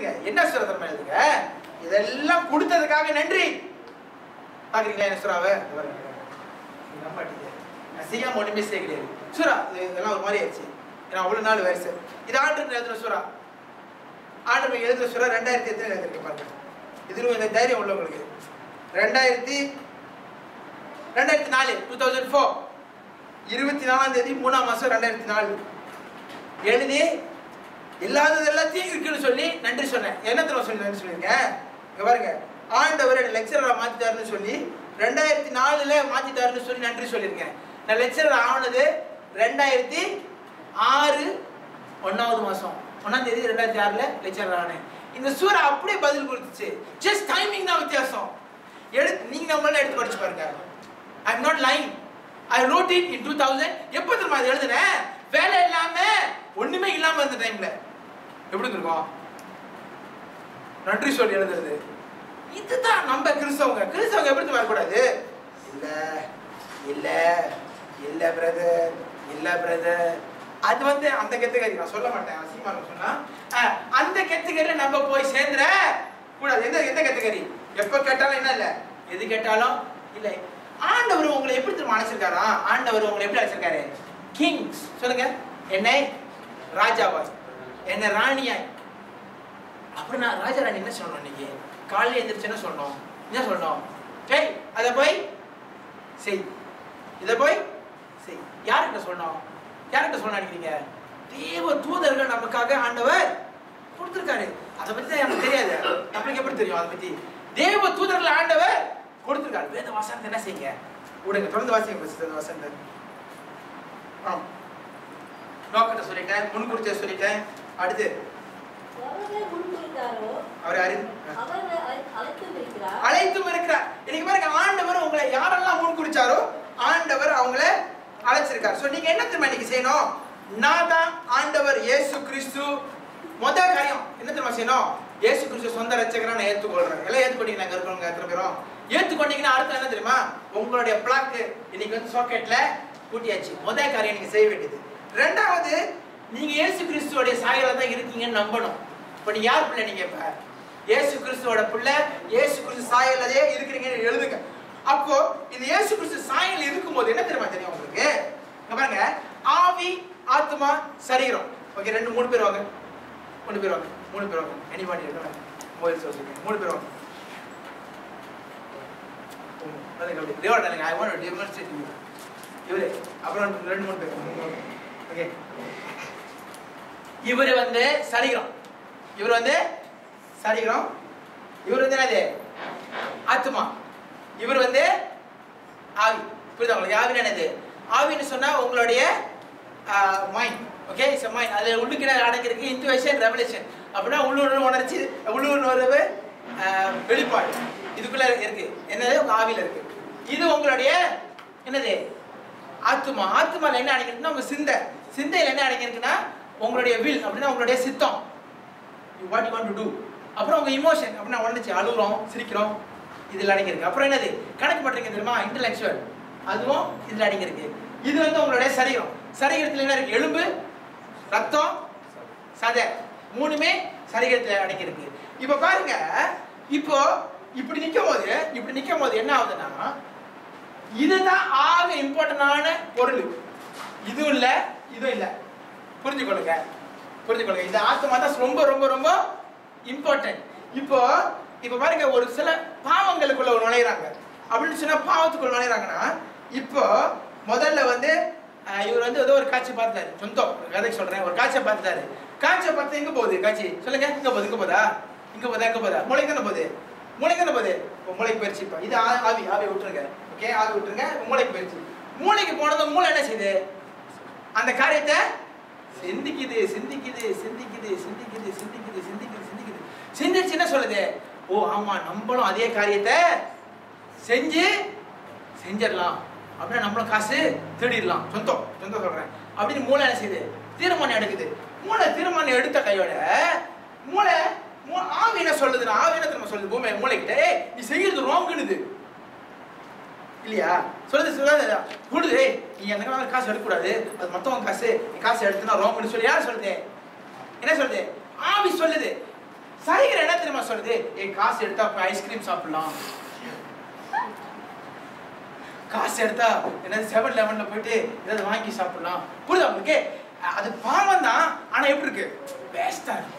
எழுதுங்க என்ன சுரதம் எழுதுங்க இதெல்லாம் கொடுத்ததுக்காக நன்றி பாக்குறீங்களா என்ன சுறாவை இங்க பாருங்க. நீங்க நம்ப மாட்டீங்க நான் செய்யாம ஒண்ணுமே செய்ய கிடையாது சுறா இது இதெல்லாம் ஒரு மாதிரி ஆயிடுச்சு ஏன்னா அவ்வளவு நாள் வயசு இது ஆண்டு எழுதுன சுறா ஆண்டு எழுதுன சுறா ரெண்டாயிரத்தி எத்தனை எழுதிருக்கு பாருங்க இதுல இந்த தைரியம் உள்ளவங்களுக்கு ரெண்டாயிரத்தி ரெண்டாயிரத்தி நாலு டூ தௌசண்ட் ஃபோர் இருபத்தி நாலாம் தேதி மூணாம் மாசம் ரெண்டாயிரத்தி நாலு எழுதி இல்லாதது எல்லாத்தையும் இருக்குன்னு சொல்லி நன்றி சொன்னேன் என்ன தெரியுமா சொல்லி நன்றி சொல்லியிருக்கேன் இங்க பாருங்க ஆண்டவர் என்ன லெக்சரரா மாத்திட்டாருன்னு சொல்லி ரெண்டாயிரத்தி நாலுல மாத்திட்டாருன்னு சொல்லி நன்றி சொல்லியிருக்கேன் நான் லெக்சரர் ஆனது ரெண்டாயிரத்தி ஆறு ஒன்னாவது மாசம் ஒன்னாம் தேதி ரெண்டாயிரத்தி ஆறுல லெக்சரர் ஆனேன் இந்த சூறா அப்படியே பதில் கொடுத்துச்சு ஜஸ்ட் டைமிங் தான் வித்தியாசம் எடுத்து நீங்க நம்மளால எடுத்து படிச்சு பாருங்க I am not lying I wrote it in two thousand எப்போ தெரியுமா அது எழுதுனேன் வேலை இல்லாம ஒண்ணுமே இல்லாம இருந்த டைம்ல எப்படி இருக்கும் நன்றி சொல்லி எழுதுறது இதுதான் நம்ம கிறிஸ்தவங்க கிறிஸ்தவங்க எப்படி வரக்கூடாது இல்ல இல்ல இல்ல பிரதர் இல்ல பிரதர் அது வந்து அந்த கெத்துக்கறி நான் சொல்ல மாட்டேன் அசிங்கமா இருக்கும் சொன்னா அஹ், அந்த கெத்துக்கறியில நம்ம போய் சேர்ந்துற கூடாது எந்த எந்த கெத்துக்கறி எப்ப கேட்டாலும் என்ன இல்ல எது கேட்டாலும் இல்ல ஆண்டவர் உங்களை எப்படி திரும்ப அழைச்சிருக்காரா ஆண்டவர் உங்களை எப்படி அழைச்சிருக்காரு கிங்ஸ் சொல்லுங்க என்னை ராஜாவாய் என்னை ராணியாய் அப்புறம் நான் ராஜா ராணி என்ன சொன்னோம் இன்னைக்கு காலையில எந்திரிச்சு என்ன சொன்னோம் என்ன சொன்னோம் டேய் அதை போய் செய் இதை போய் செய் யார்கிட்ட சொன்னோம் யார்கிட்ட சொன்ன நினைக்கிறீங்க தேவ தூதர்கள் நமக்காக ஆண்டவர் கொடுத்திருக்காரு அதை பத்தி தான் எனக்கு தெரியாது நம்மளுக்கு எப்படி தெரியும் அதை பத்தி தேவ தூதர்கள் ஆண்டவர் கொடுத்திருக்காரு வேத வசனத்தை என்ன செய்யுங்க விடுங்க தொடர்ந்து வாசிங்க பேசுறது வசனத்தை ஆம் நோக்கத்தை சொல்லிட்டேன் முன்குறிச்சை சொல்லிட்டேன் அடுத்து எவர்கள் முன்குறித்தாரோ அவர் அறி அவர்கள் அழை- அழைத்தும் இருக்கிறார் அழைத்தும் இருக்கிறார் இன்னைக்கு பாருங்க ஆண்டவர் உங்களை யாரெல்லாம் முன் குறிச்சாரோ ஆண்டவர் அவங்கள அழைச்சிருக்கார் சோ நீங்க என்ன தெரியுமா இன்னைக்கு செய்யணும் நான் தான் ஆண்டவர் இயேசு கிறிஸ்து முத காரியம் என்ன தெரியுமா செய்யணும் இயேசு கிறிஸ்து சொந்த ரட்சகரா நான் ஏத்துக்கொள்றேன் எல்லாம் ஏத்துக்கொண்டீங்க நாங்க இருக்கிறவங்க எத்தனை பேரும் ஏத்துக்கொண்டீங்கன்னா அடுத்து என்ன தெரியுமா உங்களுடைய பிளாக் இன்னைக்கு வந்து சாக்கெட்ல பூட்டியாச்சு முத காரியம் நீங்க செய்ய வேண்டியது ரெண்டாவது நீங்க இயேசு கிறிஸ்துவோடைய சாயல தான் இருக்கீங்கன்னு நம்பணும் இப்ப நீ யார் பிள்ளை நீங்க இப்ப இயேசு கிறிஸ்துவோட பிள்ளை இயேசு கிறிஸ்து சாயலதே இருக்கிறீங்கன்னு எழுதுங்க அப்போ இந்த இயேசு கிறிஸ்து சாயல் இருக்கும்போது என்ன தெரியுமா தெரியும் உங்களுக்கு இங்க பாருங்க ஆவி ஆத்மா சரீரம் ஓகே ரெண்டு மூணு பேர் வாங்க மூணு பேர் வாங்க மூணு பேர் வாங்க எனிபாடி மொபைல் சொல்லுங்க மூணு பேர் வாங்க ஐ வாண்ட் டெமான்ஸ்ட்ரேட் யூ இவரு அப்புறம் ரெண்டு மூணு பேர் ஓகே இவர் வந்து சரீரம் இவர் வந்து சரீரம் இவர் வந்து என்னது ஆத்மா இவர் வந்து ஆவி புரியுதா உங்களுக்கு ஆவின்னு என்னது ஆவின்னு சொன்னா உங்களுடைய மைண்ட் ஓகே இட்ஸ் மைண்ட் அது உள்ளுக்கு என்ன அடங்கிருக்கு இன்ட்யூஷன் ரெவலேஷன் அப்படின்னா உள்ளூர் உணர்ச்சி உள்ளூர் உணர்வு ஆஹ், வெளிப்பாடு இதுக்குள்ள இருக்கு என்னது உங்க ஆவியில இருக்கு இது உங்களுடைய என்னது ஆத்மா ஆத்மால என்ன அடங்கிருக்குன்னா உங்க சிந்தை சிந்தையில என்ன அடங்கிருக்குன்னா உங்களுடைய வில் அப்படின்னா உங்களுடைய சித்தம் what you want to do அப்புறம் உங்க இமோஷன் அப்படின்னா உடனே அழுகுறோம் சிரிக்கிறோம் இதில் அடங்கியிருக்கு அப்புறம் என்னது கணக்கு பண்றீங்க தெரியுமா இன்டலெக்சுவல் அதுவும் இதில் அடங்கியிருக்கு இது வந்து உங்களுடைய சரீரம் சரீரத்தில் என்ன இருக்கு எலும்பு ரத்தம் சதை மூணுமே சரீரத்தில் அடங்கியிருக்கு இப்போ பாருங்க இப்போ இப்படி நிற்கும் போது இப்படி நிற்கும் போது என்ன ஆகுதுன்னா இதுதான் ஆக இம்பார்ட்டன்டான பொருள் இதுவும் இல்ல இதுவும் இல்ல புரிஞ்சுக்கொள்ளுங்க புரிஞ்சுக்கொள்ளுங்க இந்த ஆத்மா தான் ரொம்ப ரொம்ப ரொம்ப இம்பார்ட்டன்ட் இப்போ இப்போ பாருங்க ஒரு சில பாவங்களுக்குள்ள ஒரு நுழையிறாங்க அப்படின்னு சொன்னா பாவத்துக்குள்ள நுழையிறாங்கன்னா இப்போ முதல்ல வந்து அஹ், இவர் வந்து ஏதோ ஒரு காட்சி பார்த்தாரு சொந்தம் ஒரு கதைக்கு சொல்றேன் ஒரு காட்சியை பார்த்தாரு காட்சியை பார்த்து எங்க போகுது காட்சி சொல்லுங்க இங்க போகுது இங்க போதா இங்க போதா இங்க போதா மூளைக்கு தானே போகுது மூளைக்கு தானே போகுது இப்போ மூளைக்கு போயிருச்சு இப்போ இது ஆ- ஆவி ஆவி விட்டுருங்க ஓகே ஆவி விட்டுருங்க இப்ப மூளைக்கு போயிருச்சு மூளைக்கு போனதும் மூளை என்ன செய்யுது அந்த காரியத்தை சிந்திக்குது சிந்திக்குது சிந்திக்குது சிந்திக்குது சிந்திக்குது சிந்திக்குது சிந்திக்குது சிந்திச்சு என்ன சொல்லுது ஓ ஆமா நம்மளும் அதே காரியத்தை செஞ்சு செஞ்சிடலாம் அப்படின்னா நம்மளும் காசு தேடிடலாம் சொந்தம் சொந்தம் சொல்றேன் அப்படின்னு மூளை என்ன செய்யுது தீர்மானம் எடுக்குது மூளை தீர்மானம் எடுத்த கையோட மூளை மூ- ஆவி என்ன சொல்லுதுன்னா ஆவி என்ன தெரியுமா சொல்லுது பூமி மூளைக்கிட்ட "ஏய், நீ செய்யறது ராங்குனுது இல்லையா சொல்லுது சொல்லாது கூடுது "ஏய், நீ அந்த மாதிரி காசு எடுக்கக்கூடாது அது மொத்தம் காசு நீ காசு எடுத்துனா ராங்னு சொல்லி யார் சொல்லுது என்ன சொல்லுது ஆவி சொல்லுது சரிகிற என்ன தெரியுமா சொல்லுது ஏ காசு எடுத்தா போய் ஐஸ்கிரீம் சாப்பிடலாம் காசு எடுத்தா என்னது செவன் லெவன்ல போயிட்டு ஏதாவது வாங்கி சாப்பிடலாம் புரியுதா உங்களுக்கு அது பாவம் தான் ஆனா எப்படி இருக்கு வேஸ்டா இருக்கும்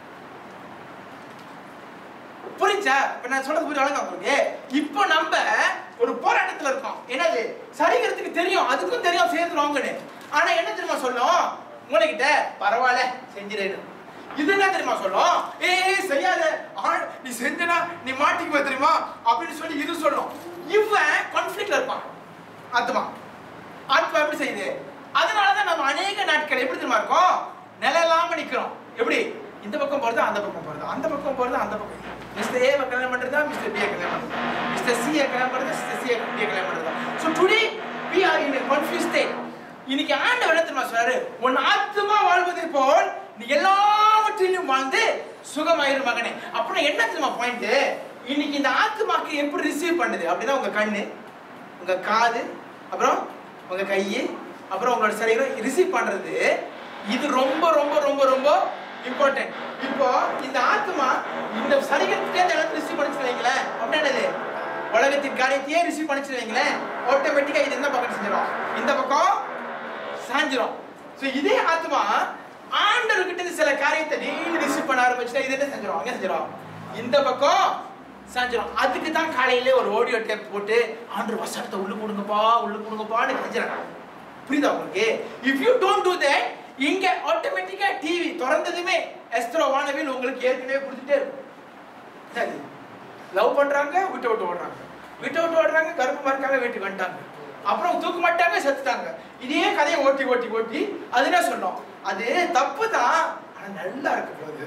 புரிஞ்சா இப்ப நான் சொல்றது புரிய வழங்க உங்களுக்கு இப்போ நம்ம ஒரு போராட்டத்துல இருக்கோம் என்னது சரிகிறதுக்கு தெரியும் அதுக்கும் தெரியும் சேர்ந்துருவாங்கன்னு ஆனா என்ன தெரியுமா சொல்லும் உங்ககிட்ட பரவாயில்ல செஞ்சிடணும் இது என்ன தெரியுமா சொல்லும் ஏய் செய்யாத ஆள் நீ செஞ்சனா நீ மாட்டிக்குவ தெரியுமா அப்படின்னு சொல்லி இது சொல்லும் இவன் கான்ஃபிளிக்ட்ல இருப்பான் ஆத்மா ஆத்மா எப்படி செய்யுது அதனாலதான் நம்ம அநேக நாட்கள் எப்படி தெரியுமா இருக்கோம் நிலையில்லாம நிக்கிறோம் எப்படி இந்த பக்கம் போறது அந்த பக்கம் போறது அந்த பக்கம் போறது அந்த பக்கம் மிஸ்டர் ஏ கல்யாணம் பண்றதா மிஸ்டர் பி கல்யாணம் பண்றதா மிஸ்டர் சி கல்யாணம் பண்றதா மிஸ்டர் சி டி கல்யாணம் பண்றதா so today we are in confuse state இன்னைக்கு ஆண்டவர் என்ன தெரியுமா சொல்றாரு உன் ஆத்மா வாழ்வதை போல் நீ எல்லாவற்றிலும் வாழ்ந்து சுகமாயிரு மகனே அப்புறம் என்ன தெரியுமா பாயிண்ட் இன்னைக்கு இந்த ஆத்மாக்கு எப்படி ரிசீவ் பண்ணுது அப்படின்னா உங்க கண்ணு உங்க காது அப்புறம் உங்க கை அப்புறம் உங்களோட சரீரம் ரிசீவ் பண்றது இது ரொம்ப ரொம்ப ரொம்ப ரொம்ப இம்பார்ட்டன்ட் இப்போ இந்த ஆத்மா இந்த சரீரத்துக்கே இந்த இடத்துல ரிசீவ் பண்ணிச்சு வைங்களேன் அப்படின்னா என்னது உலகத்தின் காரியத்தையே ரிசீவ் பண்ணிச்சு வைங்களேன் ஆட்டோமேட்டிக்கா இது என்ன பக்கம் செஞ்சிடும் இந்த பக்கம் சாஞ்சிரும் ஸோ இதே ஆத்மா ஆண்டவர்கிட்ட இருந்து சில காரியத்தை டெய்லி ரிசீவ் பண்ண ஆரம்பிச்சுட்டா இது என்ன செஞ்சிடும் அங்க செஞ்சிடும் இந்த பக்கம் சாஞ்சிரும் அதுக்கு தான் காலையிலே ஒரு ஆடியோ டேப் போட்டு ஆண்டர் வசனத்தை உள்ள கொடுங்கப்பா உள்ள கொடுங்கப்பான்னு கெஞ்சுறாங்க புரியுதா உங்களுக்கு if you don't do that இங்க ஆட்டோமேட்டிக்கா டிவி திறந்ததுமே எஸ்ட்ரோ வானவில் உங்களுக்கு ஏற்கனவே கொடுத்துட்டே இருக்கும் சரி லவ் பண்றாங்க விட்டு விட்டு ஓடுறாங்க விட்டு விட்டு ஓடுறாங்க கருப்பமா இருக்காங்க வீட்டுக்கு வந்துட்டாங்க அப்புறம் தூக்க மாட்டாங்க செத்துட்டாங்க இதே கதையை ஓட்டி ஓட்டி ஓட்டி அது என்ன சொன்னோம் அது தப்பு தான் ஆனா நல்லா இருக்கு போது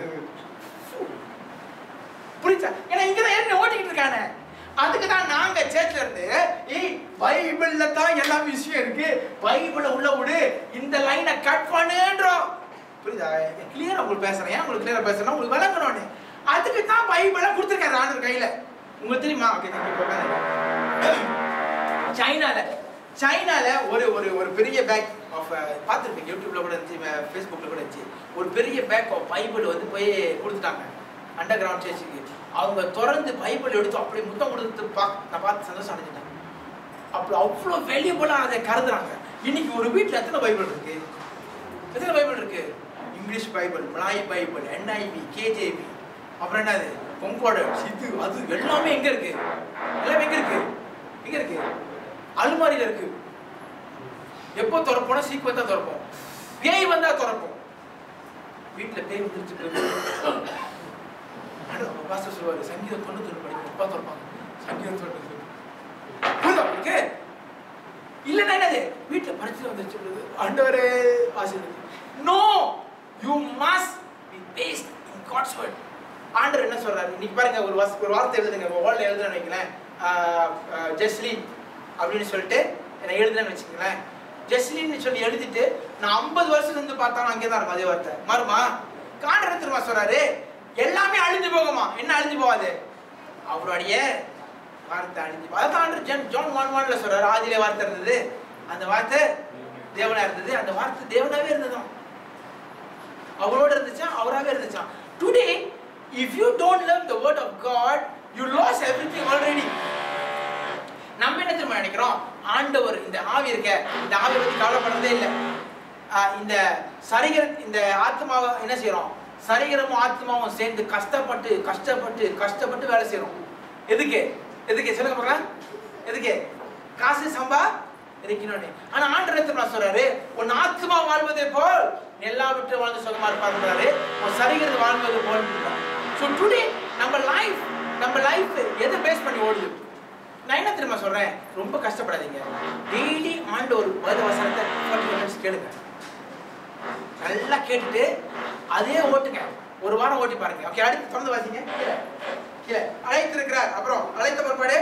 புரியுதா ஏன்னா இங்கதான் ஏற்கனவே ஓட்டிக்கிட்டு இருக்கானே அதுக்கு தான் நாங்க சேர்ச்ல இருந்து ஏய் பைபிள்ல தான் எல்லா விஷயம் இருக்கு பைபிள உள்ள விடு இந்த லைனை கட் பண்ணுன்றோம் புரியுதா கிளியரா உங்களுக்கு பேசுறேன் ஏன் உங்களுக்கு கிளியரா பேசுறேன் உங்களுக்கு விளங்கணும்னு அதுக்கு தான் பைபிள கொடுத்துருக்காரு ஆண்டவர் கையில உங்களுக்கு தெரியுமா ஓகே சைனால சைனால ஒரு ஒரு ஒரு பெரிய பேக் ஆஃப் பார்த்துருப்பீங்க யூடியூப்ல கூட இருந்துச்சு ஃபேஸ்புக்ல கூட இருந்துச்சு ஒரு பெரிய பேக் ஆஃப் பைபிள் வந்து போய் கொடுத்துட்டாங்க அண்டர் கிரவுண்ட் சேர்ச்சுக்கு அவங்க திறந்து பைபிள் எடுத்து அப்படியே முத்தம் கொடுத்து பா நான் பார்த்து சந்தோஷம் அடைஞ்சிட்டேன் அப்படி அவ்வளோ வேல்யூபுளாக அதை கருதுறாங்க இன்னைக்கு ஒரு வீட்டில் எத்தனை பைபிள் இருக்கு எத்தனை பைபிள் இருக்கு English Bible Malay Bible NIV KJV அப்புறம் என்னது பொங்கோடட்ஸ் இது அது எல்லாமே எங்க இருக்கு எல்லாமே எங்க இருக்கு எங்க இருக்கு அலுமாரியில இருக்கு எப்போ திறப்போனா சீக்கிரத்தா திறப்போம் பேய் வந்தா திறப்போம் வீட்டுல பேய் வந்துருச்சு பாஸ்டர் சொல்லுவாரு சங்கீதம் தொண்ணூத்தி படிக்கும் அப்பா திறப்பாங்க சங்கீதம் தொண்ணூத்தி புரியுதா உங்களுக்கு இல்லைன்னா என்னது வீட்டுல பரிச்சை வந்துருச்சு ஆண்டவரே ஆசீர்வதி no you must be based in God's word ஆண்டவர் என்ன சொல்றாரு இன்னைக்கு பாருங்க ஒரு வாஸ் ஒரு வார்த்தை எழுதுங்க வேர்ல்ட்ல எழுதுறேன்னு வைங்களேன் ஜெஸ்லின் அப்படின்னு சொல்லிட்டு நான் எழுதுறேன்னு வச்சுக்கங்களேன் ஜெஸ்லின்னு சொல்லி எழுதிட்டு நான் ஐம்பது வருஷம் இருந்து பார்த்தாலும் அங்கே தான் இருக்கும் அதே வார்த்தை மாறுமா காண்டர் திரும்ப சொல்றாரு எல்லாமே அழிஞ்சு போகுமா என்ன அழிஞ்சு போகாது அவருடைய வார்த்தை அழிஞ்சு போ- அதான் ஆண்டவர் ஜன் ஜான் ஒன் ஒன்ல சொல்றாரு ஆதியிலே வார்த்தை இருந்தது அந்த வார்த்தை தேவனா இருந்தது அந்த வார்த்தை தேவனாவே இருந்ததாம் அவரோட இருந்துச்சா அவராவே இருந்துச்சா today if you don't love the word of God you lose everything already நம்ம என்ன தெரியுமா நினைக்கிறோம் ஆண்டவர் இந்த ஆவி இருக்க இந்த ஆவி பத்தி கவலைப்படுறதே இல்லை ஆஹ் இந்த சரிகர இந்த ஆத்மாவை என்ன செய்றோம் சரிகரமும் ஆத்மாவும் சேர்ந்து கஷ்டப்பட்டு கஷ்டப்பட்டு கஷ்டப்பட்டு வேலை செய்றோம் எதுக்கு எதுக்கு சொல்லுங்க பார்க்கலாம் எதுக்கு காசு சம்பா இருக்கணும்னு ஆனா ஆண்டவர் என்ன தெரியுமா சொல்றாரு உன் ஆத்மா வாழ்வதை போல் எல்லா விட்டு வாழ்ந்து சுகமா இருப்பாருன்றாரு உன் சரிகிறது வாழ்வது போல் ஸோ டுடே நம்ம லைஃப் நம்ம லைஃப் எதை பேஸ் பண்ணி ஓடுது நான் என்ன தெரியுமா சொல்றேன் ரொம்ப கஷ்டப்படாதீங்க டெய்லி ஆண்டு ஒரு வேத வசனத்தை ஃபார்ட்டி மினிட்ஸ் கேளுங்க நல்லா கேட்டுட்டு அதே ஓட்டுங்க ஒரு வாரம் ஓட்டி பாருங்க ஓகே அடுத்து திறந்து வாசிங்க கீழே கீழே அழைத்திருக்கிறார் அப்புறம் அழைத்த பிற்பாடு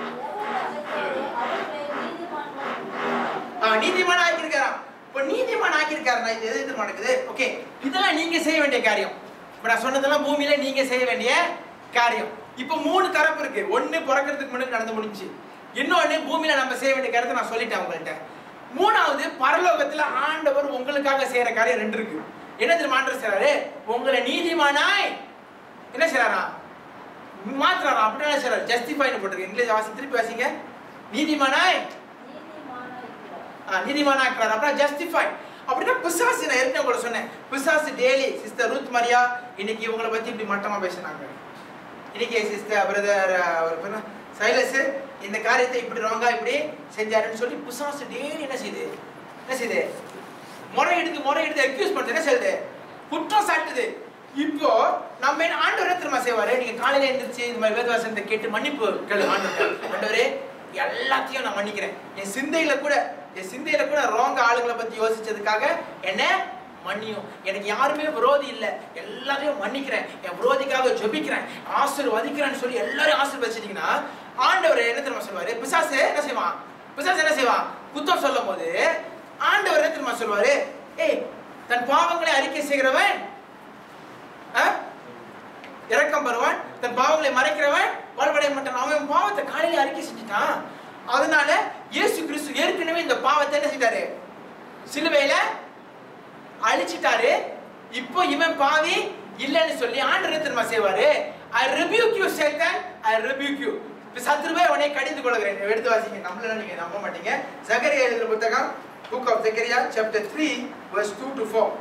ஆ, நீதிமான் ஆக்கியிருக்காராம் இப்போ நீதிமான் ஆக்கியிருக்காரு நான் இது எது எதிர்மா நடக்குது ஓகே இதெல்லாம் நீங்க செய்ய வேண்டிய காரியம் இப்போ நான் சொன்னதெல்லாம் பூமியில நீங்க செய்ய வேண்டிய காரியம் இப்போ மூணு தரப்பு இருக்கு ஒண்ணு பிறக்கிறதுக்கு முன்னாடி நடந்து முடிஞ்சு இன்னொன்னு பூமியில நம்ம செய்ய வேண்டிய காரியத்தை நான் சொல்லிட்டேன் உங்கள்கிட்ட மூணாவது பரலோகத்துல ஆண்டவர் உங்களுக்காக செய்யற காரியம் ரெண்டு இருக்கு என்ன தெரியுமா ஆண்டவர் செய்றாரு உங்களை நீதிமானாய் என்ன செய்யறாரா மாத்துறாரா அப்படி என்ன செய்யறாரு ஜஸ்டிஃபைன்னு போட்டிருக்கு இங்கிலீஷ் வாசி திருப்பி வாசிங்க நீதிமானாய் நீதிமானாயிருக்கிறார். ஆ, நீதிமானாக்குறாரு அப்புறம் ஜஸ்டிஃபை அப்படின்னா பிசாசு நான் ஏற்கனவே கூட சொன்னேன் பிசாசு டெய்லி சிஸ்டர் ரூத் மரியா இன்னைக்கு இவங்களை பத்தி இப்படி மட்டமா பேசினாங்க இன்னைக்கு சிஸ்டர் பிரதர் அவர் பேர் என்ன? சைலஸ் இந்த காரியத்தை இப்படி ராங்கா இப்படி செஞ்சாருன்னு சொல்லி பிசாசு டெய்லி என்ன செய்யுது என்ன செய்யுது முறை எடுத்து முறை எடுத்து அக்யூஸ் பண்ணுது என்ன செய்யுது குற்றம் சாட்டுது இப்போ நம்ம என்ன ஆண்டவர் என்ன தெரியுமா செய்வாரு நீங்க காலையில எந்திரிச்சு இந்த மாதிரி வேதவாசனத்தை கேட்டு மன்னிப்பு கேளு ஆண்டவர் ஆண்டவரே எல்லாத்தையும் நான் மன்னிக்கிறேன் என் சிந்தையில கூட என் சிந்தையில கூட ராங் ஆளுங்களை பத்தி யோசிச்சதுக்காக என்ன மன்னியும் எனக்கு யாருமே விரோதி இல்ல எல்லாரையும் மன்னிக்கிறேன் என் விரோதிக்காக ஜெபிக்கிறேன் ஆசீர்வதிக்கிறேன்னு சொல்லி எல்லாரையும் ஆசீர்வதிச்சிட்டீங்கன்னா ஆண்டவர் என்ன தெரியுமா சொல்லுவாரு பிசாசு என்ன செய்வான் பிசாசு என்ன செய்வான் குத்தம் சொல்லும் போது ஆண்டவர் என்ன தெரியுமா சொல்லுவாரு ஏய் தன் பாவங்களை அறிக்கை செய்கிறவன் ஆ? இரக்கம் பெறுவான் தன் பாவங்களை மறைக்கிறவன் வாழ்வடைய மாட்டான் அவன் பாவத்தை காலையில அறிக்கை செஞ்சுட்டான் அதனால இயேசு கிறிஸ்து ஏற்கனவே இந்த பாவத்தை என்ன செய்தாரு சிலுவையில அழிச்சிட்டாரு இப்போ இவன் பாவி இல்லைன்னு சொல்லி ஆண்டவர் திரும்ப செய்வாரு I rebuke you Satan I rebuke you சத்ருவே உன்னை கடிந்து கொள்கிறேன் எடுத்து வாசிங்க நம்மள நீங்க நம்ப மாட்டீங்க ஜகரியா எழுதுற புத்தகம் book of Zechariah chapter 3 verse 2 to 4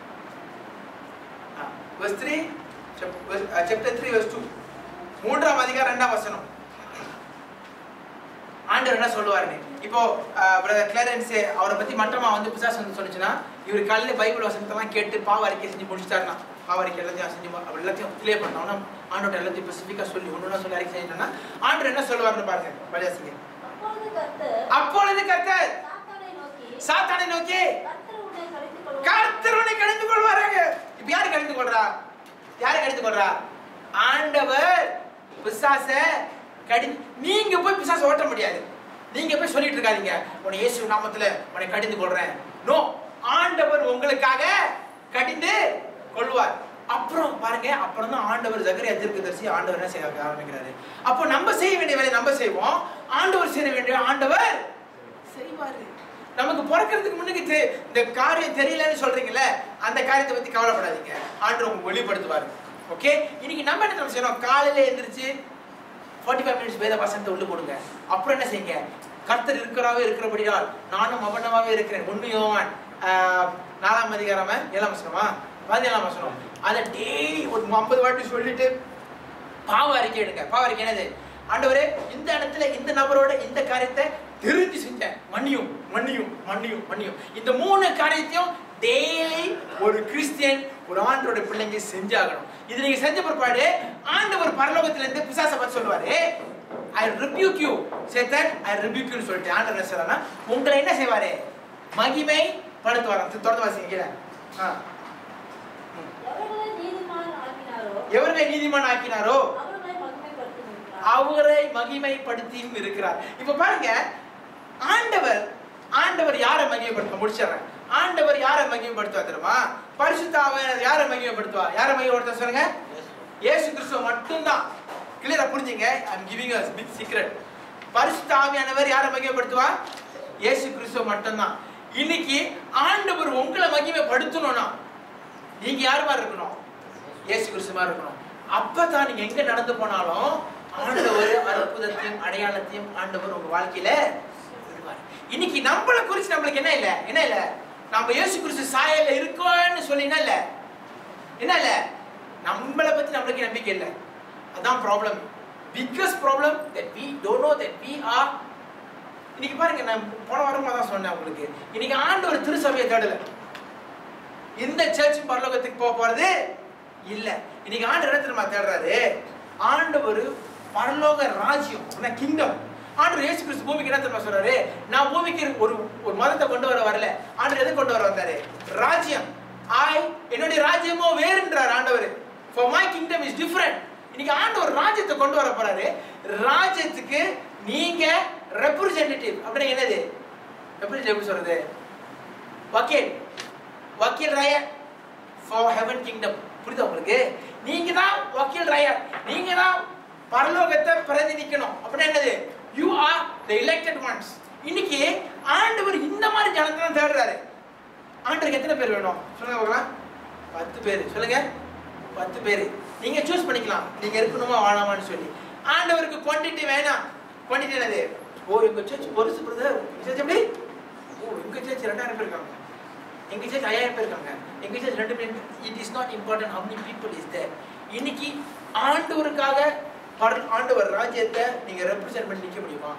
verse 3 chapter 3 verse 2 மூன்றாம் அதிகாரம் இரண்டாம் வசனம் ஆண்டவர் என்ன சொல்லுவாருன்னு இப்போ பிரதர் கிளரன்ஸ் அவரை பத்தி மட்டமா வந்து பிசாசு வந்து சொன்னுச்சுன்னா இவர் காலையில பைபிள் வசனத்தெல்லாம் கேட்டு பாவ அறிக்கை செஞ்சு முடிச்சிட்டாருன்னா பாவ அறிக்கை எல்லாத்தையும் செஞ்சு மு- அப்படி எல்லாத்தையும் கிளியர் பண்ணோம்னா ஆண்டோட எல்லாத்தையும் ஸ்பெசிஃபிக்கா சொல்லி ஒன்று சொல்லி அறிக்கை செஞ்சிட்டோம்னா ஆண்டவர் என்ன சொல்லுவாருன்னு பாருங்க பழையாசிங்க அப்பொழுது கர்த்தர் அப்பொழுது கர்த்தர் சாத்தானை நோக்கி சாத்தானை நோக்கி கர்த்தர் உன்னை கடிந்து கொள்வார். கர்த்தருனை கடிந்து கொள்வாராங்க இப்ப யாரு கடிந்து கொள்றா யாரு கடிந்து கொள்றா ஆண்டவர் பிசாச கடி நீங்க போய் பிசாச ஓட்ட முடியாது நீங்க போய் சொல்லிட்டு இருக்காதீங்க உன்னை இயேசு நாமத்துல உன்னை கடிந்து கொள்றேன் நோ ஆண்டவர் உங்களுக்காக கடிந்து கொள்வார் அப்புறம் பாருங்க அப்புறம் தான் ஆண்டவர் ஜகரியா தீர்க்கதரிசி ஆண்டவர் என்ன செய்ய ஆரம்பிக்கிறாரு அப்போ நம்ம செய்ய வேண்டிய வேலையை நம்ம செய்வோம் ஆண்டவர் செய்ய வேண்டிய ஆண்டவர் செய்வாரு நமக்கு பிறக்கிறதுக்கு முன்னுக்கு தெ- இந்த காரியம் தெரியலன்னு சொல்றீங்கல்ல அந்த காரியத்தை பத்தி கவலைப்படாதீங்க ஆண்டவர் உங்களுக்கு வெளிப்படுத்துவாரு ஓகே இன்னைக்கு நம்ம என்ன தெரியுமா செய்யணும் காலையில எந்திரிச்சு 45 ஃபைவ் மினிட்ஸ் வேத வசனத்தை உள்ள போடுங்க அப்புறம் என்ன செய்யுங்க கர்த்தர் இருக்கிறாவே இருக்கிறபடியால் நானும் அவனமாவே இருக்கிறேன் உண்மையோவான் நாலாம் அதிகாரமா ஏழாம் வசனமா பதினேழாம் வசனம் அதை டெய்லி ஒரு ஐம்பது வாட்டி சொல்லிட்டு பாவ அறிக்கை எடுங்க பாவ அறிக்கை என்னது ஆண்டவரே இந்த இடத்துல இந்த நபரோட இந்த காரியத்தை தெரிஞ்சு செஞ்சேன் மன்னியும் மன்னியும் மன்னியும் மன்னியும் இந்த மூணு காரியத்தையும் டெய்லி ஒரு கிறிஸ்டியன் ஒரு ஆண்டோட பிள்ளைங்க செஞ்சாகணும் இது நீங்க செஞ்ச பிற்பாடு ஆண்டவர் பரலோகத்துல இருந்து பிசாசை பத்தி சொல்லுவாரு I rebuke you Satan I rebuke யூன்னு சொல்லிட்டு ஆண்டவர் என்ன சொல்றாருன்னா உங்களை என்ன செய்வாரு மகிமை படுத்துவாராம் தொடர்ந்து வாசிங்க கீழே. ஆ எவர்களை நீதிமான் ஆக்கினாரோ எவர்களை நீதிமான் ஆக்கினாரோ அவர்களை மகிமைப்படுத்துகிறார். அவரை மகிமைப்படுத்தியும் இருக்கிறார் இப்ப பாருங்க ஆண்டவர் ஆண்டவர் யாரை மகிமைப்படுத்த முடிச்சிடுறேன் ஆண்டவர் யாரை மகிமைப்படுத்துவா தெரியுமா பரிசுத்தாவை யாரை மகிமைப்படுத்துவா யாரை மகிமைப்படுத்த சொல்லுங்க இயேசு கிறிஸ்துவ மட்டும்தான் கிளியரா புரிஞ்சுங்க I'm giving us big secret பரிசுத்த ஆவியானவர் யாரை மகிமைப்படுத்துவா இயேசு கிறிஸ்துவ மட்டும்தான் இன்னைக்கு ஆண்டவர் உங்களை மகிமைப்படுத்தணும்னா நீங்க யார் மாதிரி இருக்கணும் இயேசு கிறிஸ்து மாதிரி இருக்கணும் அப்பதான் நீங்க எங்க நடந்து போனாலும் ஆண்டவர் அற்புதத்தையும் அடையாளத்தையும் ஆண்டவர் உங்க வாழ்க்கையில விடுவார். இன்னைக்கு நம்மளை குறிச்சு நம்மளுக்கு என்ன இல்ல என்ன இல்ல நம்ம இயேசு கிறிஸ்து சாயல்ல இருக்கோம்னு சொல்லி என்ன இல்ல என்ன இல்ல நம்மளை பத்தி நம்மளுக்கு நம்பிக்கை இல்ல அதான் problem biggest problem that we don't know that we are இன்னைக்கு பாருங்க நான் போன வாரமா தான் சொன்னேன் உங்களுக்கு இன்னைக்கு ஆண்டவர் திருசபையை தேடல இந்த சர்ச் பரலோகத்துக்கு போக போறது இல்ல இன்னைக்கு ஆண்டு என்ன தெரியுமா தேடுறாரு ஆண்டவர் பரலோக ராஜ்யம் கிங்டம் ஆண்டவர் இயேசு கிறிஸ்து பூமிக்கு என்ன தெரியுமா சொல்றாரு நான் பூமிக்கு ஒரு ஒரு மதத்தை கொண்டு வர வரல ஆண்டவர் எதை கொண்டு வர வந்தாரு ராஜ்யம் ஐ என்னுடைய ராஜ்யமோ வேறுன்றார் ஆண்டவர் for my kingdom is different இன்னைக்கு ஆண்டவர் ராஜ்யத்தை கொண்டு வர போறாரு ராஜ்யத்துக்கு நீங்க ரெப்ரசன்டேட்டிவ் அப்படின்னா என்னது ரெப்ரசன்டேட்டிவ் எப்படி சொல்றது வக்கீல் வக்கீல் ராயர் ஃபார் ஹெவன் கிங்டம் புரியுதா உங்களுக்கு நீங்க தான் வக்கீல் ராயர் நீங்க தான் பரலோகத்தை பிரதிநிக்கணும் அப்படின்னா என்னது you are the elected ones இன்னைக்கு ஆண்டவர் இந்த மாதிரி ஜனத்தை தான் தேடுறாரு ஆண்டவருக்கு எத்தனை பேர் வேணும் சொல்லுங்க பார்க்கலாம் பத்து பேர் சொல்லுங்க பத்து பேர் நீங்க சூஸ் பண்ணிக்கலாம் நீங்க இருக்கணுமா வாழாமான்னு சொல்லி ஆண்டவருக்கு குவான்டிட்டி வேணாம் குவான்டிட்டி என்னது ஓ எங்க சர்ச் பொருசு பிரதர் சர்ச் எப்படி ஓ எங்க சர்ச் ரெண்டாயிரம் பேர் இருக்காங்க எங்க சர்ச் ஐயாயிரம் பேர் இருக்காங்க எங்க சர்ச் ரெண்டு பேர் it is not important how many people is there இன்னைக்கு ஆண்டவருக்காக பர- ஆண்டவர் ராஜ்யத்தை நீங்க ரெப்ரசென்ட் பண்ணி நிக்க முடியுமா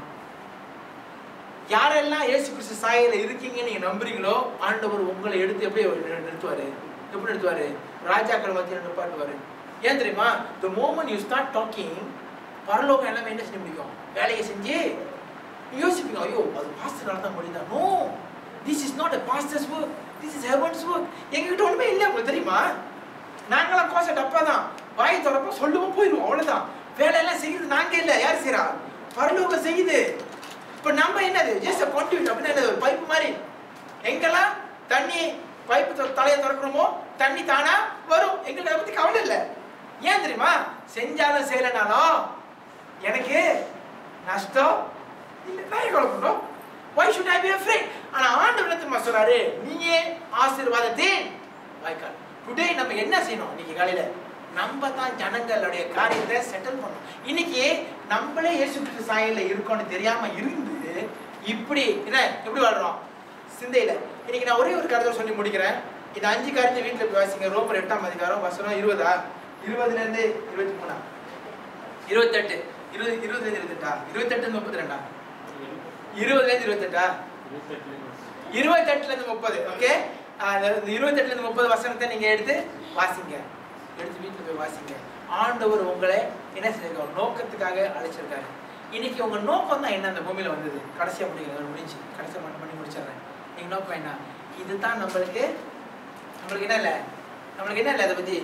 யாரெல்லாம் இயேசு கிறிஸ்து சாயல இருக்கீங்கன்னு நீங்க நம்புறீங்களோ ஆண்டவர் உங்களை எடுத்து எப்படி நிறு- நிறுத்துவாரு எப்படி நிறுத்துவாரு ராஜாக்கள் மத்தியில் நிப்பாட்டுவாரு ஏன் தெரியுமா the moment you start talking பரலோகம் எல்லாமே என்ன செய்ய முடியும் வேலையை செஞ்சு யோசிப்பீங்க ஐயோ அது பாஸ்டர் தான் முடியுதா no this is not a pastor's work this is heaven's work எங்ககிட்ட ஒண்ணுமே இல்லை உங்களுக்கு தெரியுமா நாங்களாம் கோச டப்பா தான் வாய் திறப்போம் சொல்லுவோம் போயிடுவோம் அவ்வளவுதான் வேலையெல்லாம் செய்யுது நாங்க இல்ல யார் செய்யறா பரலோகம் செய்யுது இப்ப நம்ம என்னது ஜஸ்ட் கான்டினியூட் அப்படின்னா என்னது ஒரு பைப் மாதிரி எங்கெல்லாம் தண்ணி பைப்பு தலையை திறக்கிறோமோ தண்ணி தானா வரும் எங்களுக்கு அதை பத்தி கவலை இல்லை ஏன் தெரியுமா செஞ்சாலும் செய்யலைனாலும் எனக்கு நஷ்டம் இல்லை நான் குழப்பணும் why should I be afraid ஆனா ஆண்டவர் என்ன தெரியுமா சொல்றாரு நீயே ஆசீர்வாதத்தின் வாய்க்கால் டுடே நம்ம என்ன செய்யணும் இன்னைக்கு காலையில நம்ம தான் ஜனங்களுடைய காரியத்தை செட்டில் பண்ணணும் இன்னைக்கு நம்மளே இயேசு கிறிஸ்து சாயல்ல இருக்கோம்னு தெரியாம இருந்து இப்படி என்ன எப்படி வாழ்றோம் சிந்தையில இன்னைக்கு நான் ஒரே ஒரு கருத்தை சொல்லி முடிக்கிறேன் இந்த அஞ்சு காரியத்தை வீட்டுல போய் வாசிங்க ரோமர் எட்டாம் அதிகாரம் வசனம் இருபதா இருபதுல இருந்து இருபத்தி மூணா இருபத்தெட்டு இருபது இருபது இருபத்தெட்டா இருபத்தெட்டு முப்பத்தி ரெண்டா இருபதுல இருந்து இருபத்தெட்டா இருபத்தெட்டுல இருந்து முப்பது ஓகே இருபத்தெட்டுல இருந்து முப்பது வசனத்தை நீங்க எடுத்து வாசிங்க எடுத்து வீட்டுல போய் வாசிங்க ஆண்டவர் உங்களை என்ன செஞ்சிருக்காரு நோக்கத்துக்காக அழைச்சிருக்காரு இன்னைக்கு உங்க நோக்கம் தான் என்ன அந்த பூமியில வந்தது கடைசியா முடிக்கிறது முடிஞ்சு கடைசியா மட்டும் பண்ணி முடிச்சிடுறேன் நீங்க நோக்கம் என்ன இதுதான் நம்மளுக்கு நம்மளுக்கு என்ன இல்லை நம்மளுக்கு என்ன இல்லை அதை பத்தி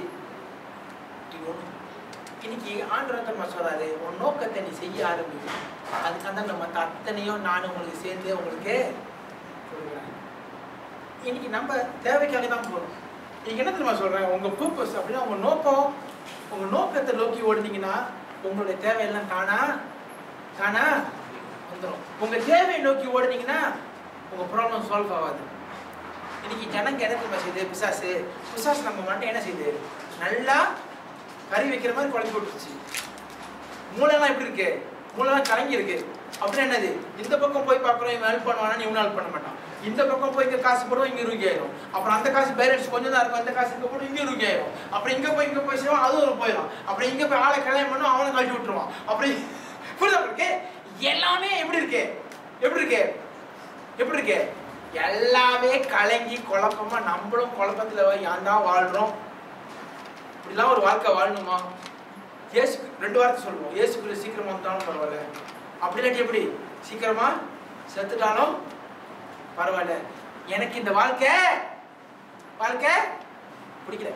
இது ஒண்ணு. இன்னைக்கு ஆண்டவர் சொல்றாரு உன் நோக்கத்தை நீ செய்ய ஆரம்பி அதுக்காக தான் நம்ம அத்தனையும் நான் உங்களுக்கு சேர்ந்து உங்களுக்கு கொடுக்குறேன் இன்னைக்கு நம்ம தேவைக்காக தான் போறோம் நீங்க என்ன தெரியுமா சொல்றேன் உங்க பர்பஸ் அப்படின்னா உங்க நோக்கம் உங்க நோக்கத்தை நோக்கி ஓடுனீங்கன்னா உங்களுடைய தேவையெல்லாம் தானா தானா வந்துடும் உங்க தேவையை நோக்கி ஓடுனீங்கன்னா உங்க ப்ராப்ளம் சால்வ் ஆகாது இன்னைக்கு ஜனங்க என்ன தெரியுமா செய்யுது பிசாசு பிசாசு நம்ம மண்டை என்ன செய்யுது நல்லா கறி வைக்கிற மாதிரி குழம்பு போட்டுருச்சு மூளைலாம் எப்படி இருக்கு மூளைலாம் கலங்கி இருக்கு அப்படின்னா என்னது இந்த பக்கம் போய் பார்க்குறோம் இவன் ஹெல்ப் பண்ணுவானா இவனும் ஹெல்ப் பண்ண மாட்டான் இந்த பக்கம் போய் இங்க காசு போடுவோம் இங்க ரூகி ஆயிரும் அப்புறம் அந்த காசு பேரண்ட்ஸ் கொஞ்சம் தான் இருக்கும் அந்த காசு இங்க போடும் இங்க ரூகி ஆயிரும் அப்புறம் இங்க போய் இங்க போய் செய்வான் அதுவும் ஒரு போயிடும் அப்புறம் இங்க போய் ஆளை கல்யாணம் பண்ணும் அவனை கழட்டி விட்டுருவான் அப்புறம் புரியுதா இருக்கு எல்லாமே எப்படி இருக்கு எப்படி இருக்கு எப்படி இருக்கு எல்லாமே கலங்கி குழப்பமா நம்மளும் குழப்பத்துல ஏன் தான் வாழ்றோம் இப்படிலாம் ஒரு வாழ்க்கை வாழணுமா இயேசு ரெண்டு வார்த்தை சொல்லுவோம் இயேசுக்குள்ள சீக்கிரமா வந்தாலும் பரவாயில்ல அப்படி இல்லாட்டி எப்படி சீக்கிரமா செத்துட்டாலும் பரவாயில்ல எனக்கு இந்த வாழ்க்கை வாழ்க்கை பிடிக்கல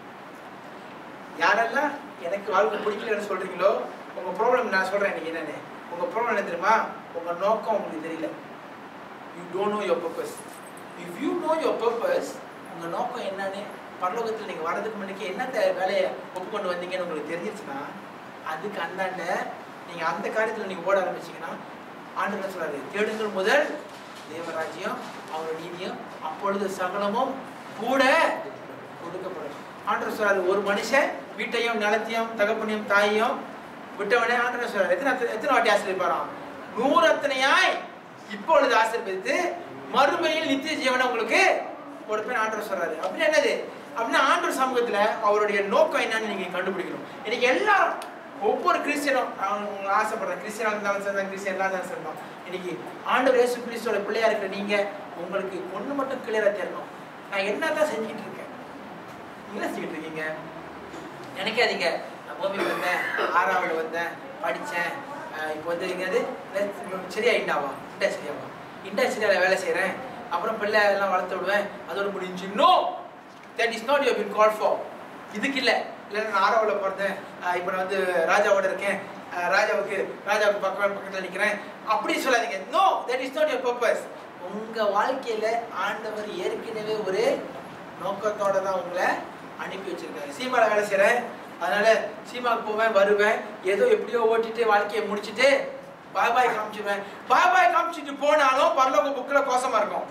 யாரெல்லாம் எனக்கு வாழ்க்கை பிடிக்கலன்னு சொல்றீங்களோ உங்க ப்ராப்ளம் நான் சொல்றேன் இன்னைக்கு என்னன்னு உங்க ப்ராப்ளம் என்ன தெரியுமா உங்க நோக்கம் உங்களுக்கு தெரியல you don't know your purpose if you know your purpose உங்க நோக்கம் என்னன்னு பரலோகத்தில் நீங்க வரதுக்கு முன்னாடி என்ன தே- வேலையை ஒப்புக்கொண்டு வந்தீங்கன்னு உங்களுக்கு தெரிஞ்சிச்சுன்னா அதுக்கு அந்தாண்ட நீங்க அந்த காரியத்துல நீங்க ஓட ஆரம்பிச்சீங்கன்னா ஆண்டு என்ன சொல்றாரு தேடுங்கள் முதல் தேவராஜ்யம் அவர் நீதியும் அப்பொழுது சகலமும் கூட கொடுக்கப்படும் ஆண்டவர் சொல்றாரு ஒரு மனுஷன் வீட்டையும் நிலத்தையும் தகப்பனையும் தாயையும் விட்டவனே ஆண்டவர் சொல்றாரு எத்தனை எத்தனை வாட்டி ஆசிரியப்பாராம் நூறு அத்தனையாய் இப்பொழுது ஆசீர்வதித்து மறுமையில் நித்திய ஜீவனை உங்களுக்கு கொடுப்பேன் ஆண்டவர் சொல்றாரு அப்படின்னு என்னது அப்படின்னா ஆண்டவர் சமூகத்துல அவருடைய நோக்கம் என்னன்னு நீங்க கண்டுபிடிக்கணும் இன்னைக்கு எல்லாரும் ஒவ்வொரு கிறிஸ்டியனும் அவங்க ஆசைப்படுறேன் கிறிஸ்டியனா இருந்தாலும் சரி கிறிஸ்டியன் இருந்தாலும் சரி இன்னைக்கு ஆண்டவர் இயேசு கிறிஸ்துவோட பிள்ளையா இருக்கிற நீங்க உங்களுக்கு ஒண்ணு மட்டும் கிளியரா தெரியணும் நான் என்னதான் செஞ்சுக்கிட்டு இருக்கேன் என்ன செஞ்சுட்டு இருக்கீங்க நினைக்காதீங்க நான் பூமி வந்தேன் ஆறாவது வந்தேன் படித்தேன் இப்போ வந்து எங்கேயாவது சரியா இண்டாவா இண்டா சரியாவா இண்டா சரியாவில் வேலை செய்கிறேன் அப்புறம் பிள்ளை எல்லாம் வளர்த்து விடுவேன் அதோட முடிஞ்சு no that is not you been call for இதுக்கு இல்லை இல்லை நான் ஆறாவில் பிறந்தேன் இப்போ நான் வந்து ராஜாவோட இருக்கேன் அஹ் ராஜாவுக்கு ராஜாவுக்கு பக்கம் பக்கத்தில் நிற்கிறேன் அப்படி சொல்லாதீங்க no that is not your purpose உங்கள் வாழ்க்கையில் ஆண்டவர் ஏற்கனவே ஒரு நோக்கத்தோட தான் உங்களை அனுப்பி வச்சிருக்காரு சீமால வேலை செய்கிறேன் அதனால சீமாவுக்கு போவேன் வருவேன் ஏதோ எப்படியோ ஓட்டிட்டு வாழ்க்கையை முடிச்சிட்டு பாய் பாய் காமிச்சிடுவேன் பாய் பாய் காமிச்சிட்டு போனாலும் பரலோக புக்கில் கோசமா இருக்கும்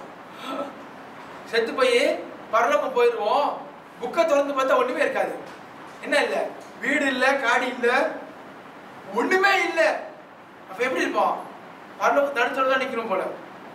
செத்து போய் பரலோகம் போயிடுவோம் புக்கை திறந்து பார்த்தா ஒண்ணுமே இருக்காது என்ன இல்லை வீடு இல்ல காடி இல்ல ஒண்ணுமே இல்ல அப்ப எப்படி இருப்போம் பரலோகம் தடுத்தோட தான் நிக்கிறோம் போல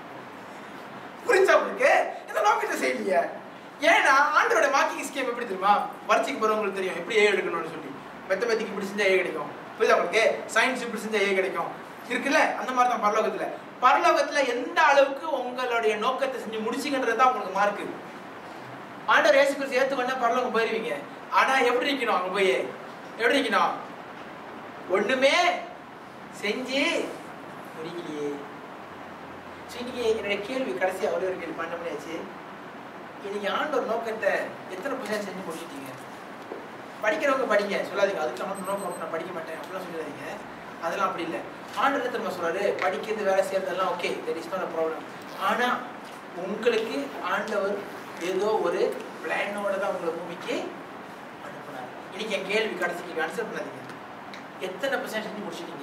புரிஞ்சா உங்களுக்கு இந்த நோக்கத்தை செய்யலையே ஏன்னா ஆண்டோட மார்க்கிங் ஸ்கீம் எப்படி தெரியுமா பரீட்சைக்கு போறவங்களுக்கு தெரியும் எப்படி ஏ எடுக்கணும்னு சொல்லி மெத்தமெட்டிக் இப்படி செஞ்சா ஏ கிடைக்கும் புரியுதா உங்களுக்கு சயின்ஸ் இப்படி செஞ்சா ஏ கிடைக்கும் இருக்குல்ல அந்த மாதிரி தான் பரலோகத்துல பரலோகத்துல எந்த அளவுக்கு உங்களுடைய நோக்கத்தை செஞ்சு முடிச்சிங்கன்றது தான் உங்களுக்கு மார்க்கு ஆண்டவர் இயேசு கிறிஸ்து ஏத்துக்கொண்டா பரலோகம் போயிருவீங்க ஆனா எப்படி இருக்கணும் அங்க போய் எப்படி இருக்கணும் ஒண்ணுமே செஞ்சு முடிக்கலையே சரி, இன்னைக்கு என்னுடைய கேள்வி கடைசியா ஒரே ஒரு கேள்வி பண்ண முடியாச்சு இன்னைக்கு ஆண்டவர் நோக்கத்தை எத்தனை பர்சன்ட் செஞ்சு முடிச்சிட்டீங்க படிக்கிறவங்க படிங்க சொல்லாதீங்க அதுக்கு நம்ம நோக்கம் நான் படிக்க மாட்டேன் அப்படிலாம் சொல்லாதீங்க அதெல்லாம் அப்படி இல்லை ஆண்டவர் என்ன தெரியுமா சொல்றாரு படிக்கிறது வேலை செய்யறதெல்லாம் okay there is not problem ஆனா உங்களுக்கு ஆண்டவர் ஏதோ ஒரு பிளானோட தான் உங்களை பூமிக்கு அனுப்புனார் இன்னைக்கு என் கேள்வி கடைசி கேள்வி ஆன்சர் பண்ணாதீங்க எத்தனை பர்சன்ட் செஞ்சு முடிச்சிட்டீங்க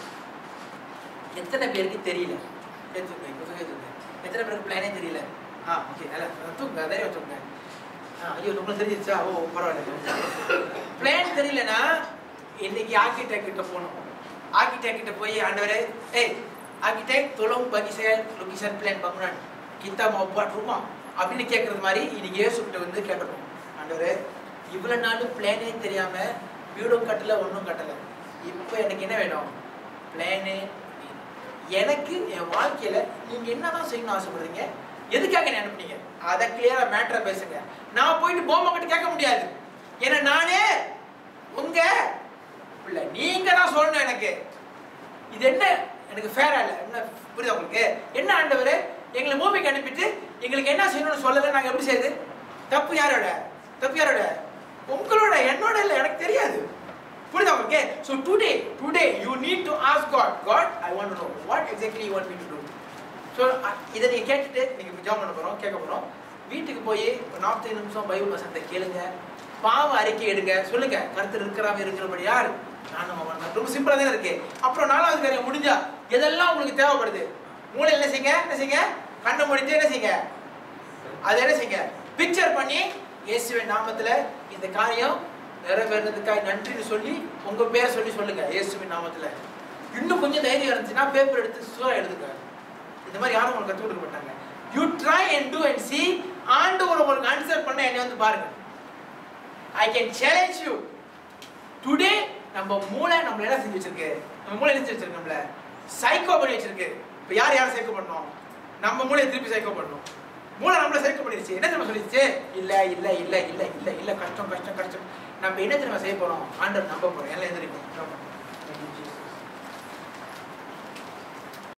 எத்தனை பேருக்கு தெரியல ஏத்துங்க இப்போ சொல்லுங்க எத்தனை பேருக்கு பிளானே தெரியல ஆ ஓகே நல்லா தூங்க தைரியம் தூங்க ஆ ஐயோ உங்களுக்கு தெரிஞ்சிருச்சா ஓ பரவாயில்ல பிளான் தெரியலனா இன்னைக்கு ஆர்கிடெக்ட் கிட்ட போகணும் ஆர்கிடெக்ட் கிட்ட போய் ஆண்டவரே ஏய் architect tolong bagi saya lukisan plan bangunan kita mau buat rumah அப்படின்னு கேட்கறது மாதிரி இன்னைக்கு இயேசு கிட்ட வந்து கேட்கணும் ஆண்டவரே இவ்வளவு நாள் பிளானே தெரியாம வீடும் கட்டல ஒன்றும் கட்டல இப்போ எனக்கு என்ன வேணும் பிளானு எனக்கு என் வாழ்க்கையில நீங்க என்னதான் செய்யணும்னு ஆசைப்படுறீங்க எதுக்காக என்ன அனுப்புனீங்க அதை கிளியரா மேட்டரை பேசுங்க நான் போயிட்டு போமா கிட்ட கேட்க முடியாது ஏன்னா நானே உங்க பிள்ளை நீங்க தான் சொல்லணும் எனக்கு இது என்ன எனக்கு ஃபேரா இல்ல என்ன புரியுதா உங்களுக்கு என்ன ஆண்டவரே எங்களை மூவிக்கு அனுப்பிட்டு எங்களுக்கு என்ன செய்யணும்னு சொல்லல நாங்க எப்படி செய்யுது தப்பு யாரோட தப்பு யாரோட உங்களோட என்னோட இல்ல எனக்கு தெரியாது புரியுதா உங்களுக்கு so today today you need to ask God God I want to know what exactly you want me to do so இதை நீங்கள் கேட்டுட்டு நீங்கள் ஜாப் பண்ண போகிறோம் கேட்க போகிறோம் வீட்டுக்கு போய் ஒரு நாற்பத்தைந்து நிமிஷம் பைபிள் வசனத்தை கேளுங்க பாவ அறிக்கை எடுங்க சொல்லுங்க கருத்து இருக்கிறாம இருக்கிறபடி யார் நானும் அவன் தான். ரொம்ப சிம்பிளா தானே இருக்கு அப்புறம் நாலாவது காரியம் முடிஞ்சா எதெல்லாம் உங்களுக்கு தேவைப்படுது மூளை என்ன செய்யுங்க என்ன செய்யுங்க கண்ணை முடிஞ்சு என்ன செய்யுங்க அது என்ன செய்யுங்க பிக்சர் பண்ணி இயேசுவின் நாமத்துல இந்த காரியம் நிறைவேறதுக்காக நன்றின்னு சொல்லி உங்க பேரை சொல்லி சொல்லுங்க இயேசுவின் நாமத்துல இன்னும் கொஞ்சம் தைரியம் இருந்துச்சுன்னா பேப்பர் எடுத்து சூறா எழுதுங்க இந்த மாதிரி யாரும் உங்களுக்கு கற்றுக் கொடுக்க மாட்டாங்க you try and do and see ஆண்டவர் உங்களுக்கு ஆன்சர் பண்ண என்னை வந்து பாருங்க I can challenge you today நம்ம மூளை நம்மள என்ன செஞ்சு வச்சிருக்கு நம்ம மூளை என்ன செஞ்சு வச்சிருக்கு நம்மள சைக்கோ பண்ணி வச்சிருக்கு இப்போ யார் யார் சைக்கோ பண்ணோம் நம்ம மூளையை திருப்பி சைக்கோ பண்ணோம் மூளை நம்மள சைக்கோ பண்ணிருச்சு என்ன தெரியுமா சொல்லிடுச்சு இல்ல இல்ல இல்ல இல்ல இல்ல இல்ல கஷ்டம் கஷ்டம் கஷ்டம் நம்ம என்ன தெரியுமா செய்ய போறோம் ஆண்டவர் நம்ப போறோம் எல்லாம் எந்திரிக்கும்